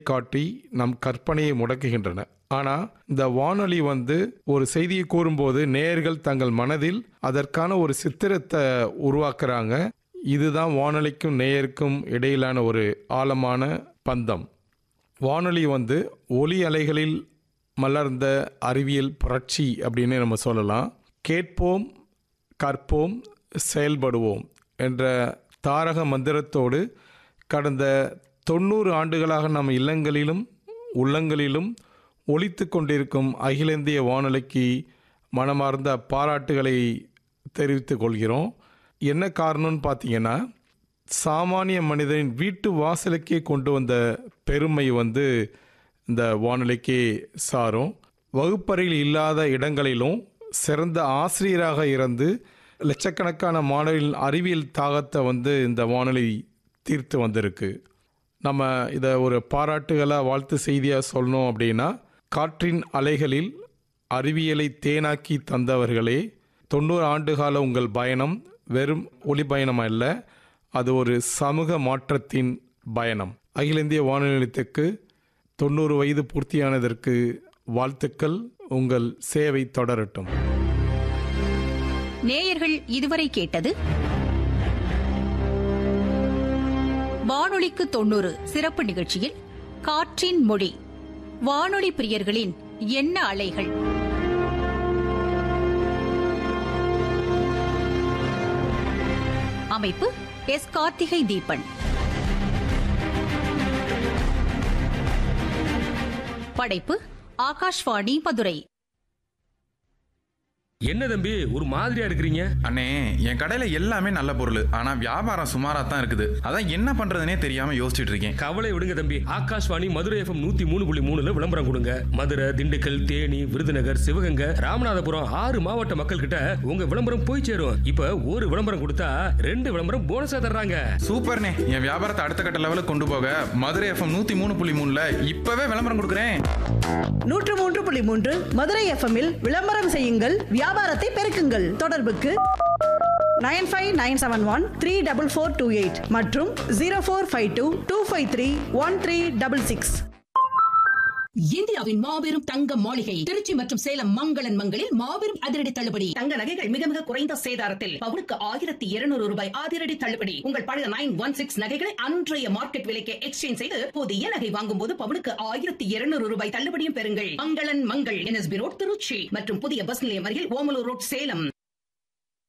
காட்டி நம் கற்பனையை முடக்குகின்றன ஆனால் இந்த வானொலி வந்து ஒரு செய்தியை கூறும்போது நேயர்கள் தங்கள் மனதில் அதற்கான ஒரு சித்திரத்தை உருவாக்குறாங்க இதுதான் வானொலிக்கும் நேயருக்கும் இடையிலான ஒரு ஆழமான பந்தம் வானொலி வந்து ஒலி அலைகளில் மலர்ந்த அறிவியல் புரட்சி அப்படின்னு நம்ம சொல்லலாம் கேட்போம் கற்போம் செயல்படுவோம் என்ற தாரக மந்திரத்தோடு கடந்த தொண்ணூறு ஆண்டுகளாக நம் இல்லங்களிலும் உள்ளங்களிலும் ஒலித்து கொண்டிருக்கும் அகில இந்திய வானொலிக்கு மனமார்ந்த பாராட்டுகளை தெரிவித்துக் கொள்கிறோம் என்ன காரணம்னு பார்த்தீங்கன்னா சாமானிய மனிதனின் வீட்டு வாசலுக்கே கொண்டு வந்த பெருமை வந்து இந்த வானொலிக்கே சாரும் வகுப்பறையில் இல்லாத இடங்களிலும் சிறந்த ஆசிரியராக இருந்து லட்சக்கணக்கான மாணவர்களின் அறிவியல் தாகத்தை வந்து இந்த வானொலி தீர்த்து வந்திருக்கு நம்ம இதை ஒரு பாராட்டுகளாக வாழ்த்து செய்தியாக சொல்லணும் அப்படின்னா காற்றின் அலைகளில் அறிவியலை தேனாக்கி தந்தவர்களே தொண்ணூறு ஆண்டுகால உங்கள் பயணம் வெறும் ஒளி பயணம் அல்ல அது ஒரு சமூக மாற்றத்தின் பயணம் அகில இந்திய வானொலி நிலையத்துக்கு தொண்ணூறு வயது பூர்த்தியானதற்கு வாழ்த்துக்கள் உங்கள் சேவை தொடரட்டும் நேயர்கள் இதுவரை கேட்டது வானொலிக்கு தொண்ணூறு சிறப்பு நிகழ்ச்சியில் காற்றின் மொழி வானொலி பிரியர்களின் எண்ண அலைகள் அமைப்பு எஸ் கார்த்திகை தீபன் படைப்பு ஆகாஷ்வாணி மதுரை என்ன தம்பி ஒரு மாதிரியா இருக்கிறீங்க அண்ணே என் கடையில எல்லாமே நல்ல பொருள் ஆனா வியாபாரம் சுமாரா தான் இருக்குது அதான் என்ன பண்றதுனே தெரியாம யோசிச்சுட்டு இருக்கேன் கவலை விடுங்க தம்பி ஆகாஷ்வாணி மதுரை எஃப்எம் நூத்தி மூணு புள்ளி மூணுல விளம்பரம் கொடுங்க மதுரை திண்டுக்கல் தேனி விருதுநகர் சிவகங்கை ராமநாதபுரம் ஆறு மாவட்ட மக்கள் கிட்ட உங்க விளம்பரம் போய் சேரும் இப்ப ஒரு விளம்பரம் கொடுத்தா ரெண்டு விளம்பரம் போனஸா தர்றாங்க சூப்பர்ண்ணே என் வியாபாரத்தை அடுத்த கட்ட லெவலுக்கு கொண்டு போக மதுரை எஃப்எம் நூத்தி மூணு புள்ளி மூணுல இப்பவே விளம்பரம் கொடுக்குறேன் நூற்று மூன்று புள்ளி மூன்று மதுரை எஃப்எம்மில் விளம்பரம் செய்யுங்கள் வியாபாரத்தை பெருக்குங்கள் தொடர்புக்கு nine five nine seven one three double four two eight மற்றும் zero four five two two five three one three double six இந்தியாவின் மாபெரும் தங்க மாளிகை திருச்சி மற்றும் சேலம் மங்களன் மங்களில் மாபெரும் அதிரடி தள்ளுபடி தங்க நகைகள் மிக மிக குறைந்த சேதாரத்தில் பவுனுக்கு ஆயிரத்தி இருநூறு ரூபாய் அதிரடி தள்ளுபடி உங்கள் பழைய நைன் ஒன் சிக்ஸ் நகைகளை அன்றைய மார்க்கெட் விலைக்கு எக்ஸ்சேஞ்ச் செய்து புதிய நகை வாங்கும் போது பவுனுக்கு ஆயிரத்தி இருநூறு ரூபாய் தள்ளுபடியும் பெறுங்கள் மங்களன் மங்கள் என்எஸ்பி ரோட் திருச்சி மற்றும் புதிய பஸ் நிலையம் அருகில் ஓமலூர் ரோட் சேலம்